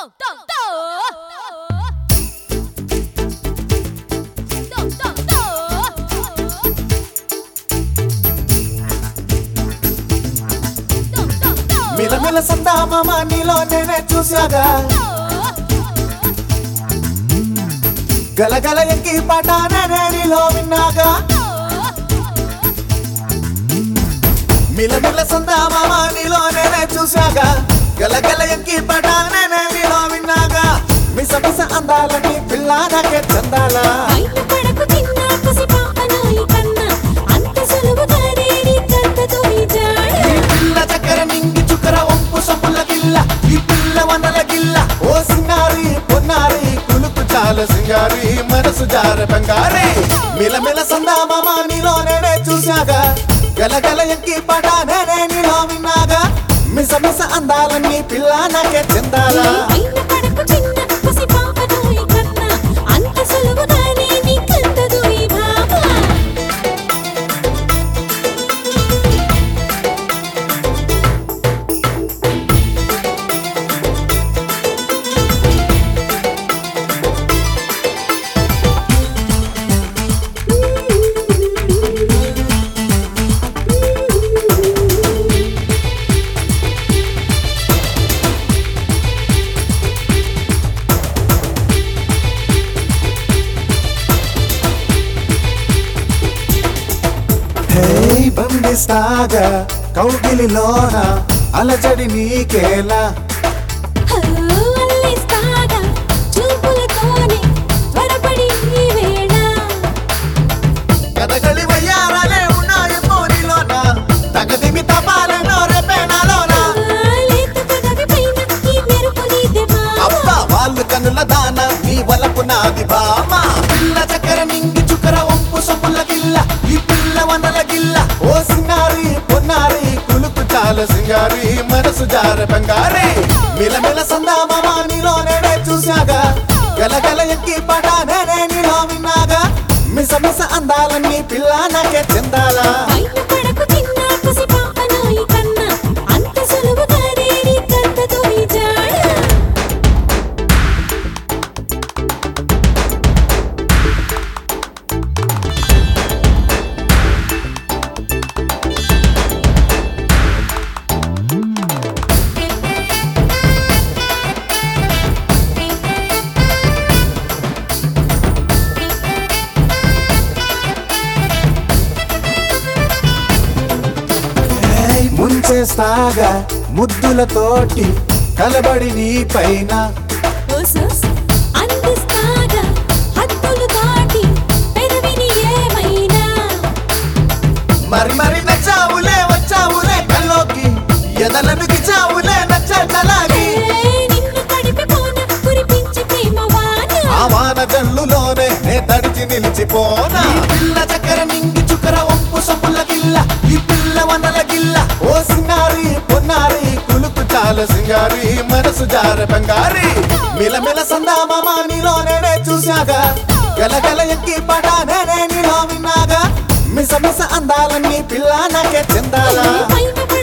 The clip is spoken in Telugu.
మిలమిల సందామామ నీలో నేనే చూశాగా గలగల ఎక్కి పాట నేనే నీలో విన్నాగా మిలమిల సందామామ నీలో నేనే చూశాగా గలగల ఎక్కి పాట నేనే నీలో విన్నాగా మిస మిస అందాలని పిల్ల నాకే చందాలా అయిన పడకు చిన్న పసిపాపనాయి కన్నా అంత సులువుగానే నీ కంతతో ఈ జాడ ఈ పిల్ల చక్కెర నింగి చుక్కర ఒంపు సొప్పుల గిల్ల ఈ పిల్ల వనల గిల్ల ఓ సింగారి పొన్నారి కులుకు చాల సింగారి మనసు జార బంగారి మిలమిల సందామామ నీలో నేనే చూశాగా గలగల ఎక్కి పాట నేనే నీలో విన్నాగా మిస మిస అందాలన్నీ పిల్ల నాకే చెందాలా అయిన పడకు చిన్న పసిపాపనాయి కన్నా అంత సులువుగానే నీ కంతతో ఈ భావ హే బండిస్తాగా కౌగిలిలోన అలజడి నీకేలా హలో అల్లేస్తాగా చూపులతోనే త్వరపడి ఈ వేళ కథകളി వయ్యారాలే ఉన్నాయి పోనీలోన తగదిమి తపాలెన్నో రేపేనాలోన లేత పెదవి పైన ఈ మెరుపు నీదే మావ అబ్బా వాళ్ళు కనుల దాన నీ వలపు నాది బామ పిల్ల చక్కెర నింగి చుక్కర ఒంపు సొప్పుల గిల్ల ఈ పిల్ల వనల గిల్ల ఓ సింగారి పొన్నారి కులుకు చాల సింగారి మనసు జార బంగారి మిలమిల సందామామ నీలో నేనే చూశాగా గలగల ఎక్కి పాట నేనే నీలో విన్నాగా మిస మిస అందాలన్నీ పిల్ల నాకే చెందాలా అయిన పడకు చిన్న పసిపాపనాయి కన్నా అంత సులువుగానే నీ కంతతో ఈ జాడ ఏయ్ ముంచేస్తాగా ముద్దులతోటి కలబడి నీ పైన ఓసోస్ అందిస్తాగా హద్దులు దాటి పెదవిని ఏమైనా మరి మరి నచ్చావులే వచ్చావులే కల్లోకి ఎదలను గిచ్చావులే నచ్చలాగి ఏ నిన్ను తడిపిపోన కురిపించి ప్రేమ వాన ఆ వాన జల్లులోనే నే తడిచి నిలిచిపోనా ఈ పిల్ల చక్కెర నింగి చుక్కర ఒంపు సొప్పుల గిల్ల ఈ పిల్ల వనల గిల్ల ఓ సింగారి పొన్నారి కులుకు చాల సింగారి మనసు జార బంగారి మిలమిల సందామామ నీలో నేనే చూశాగా గలగల ఎక్కి పాట నేనే నీలో విన్నాగా మిస మిస అందాలన్నీ పిల్ల నాకే చెందాలా పైన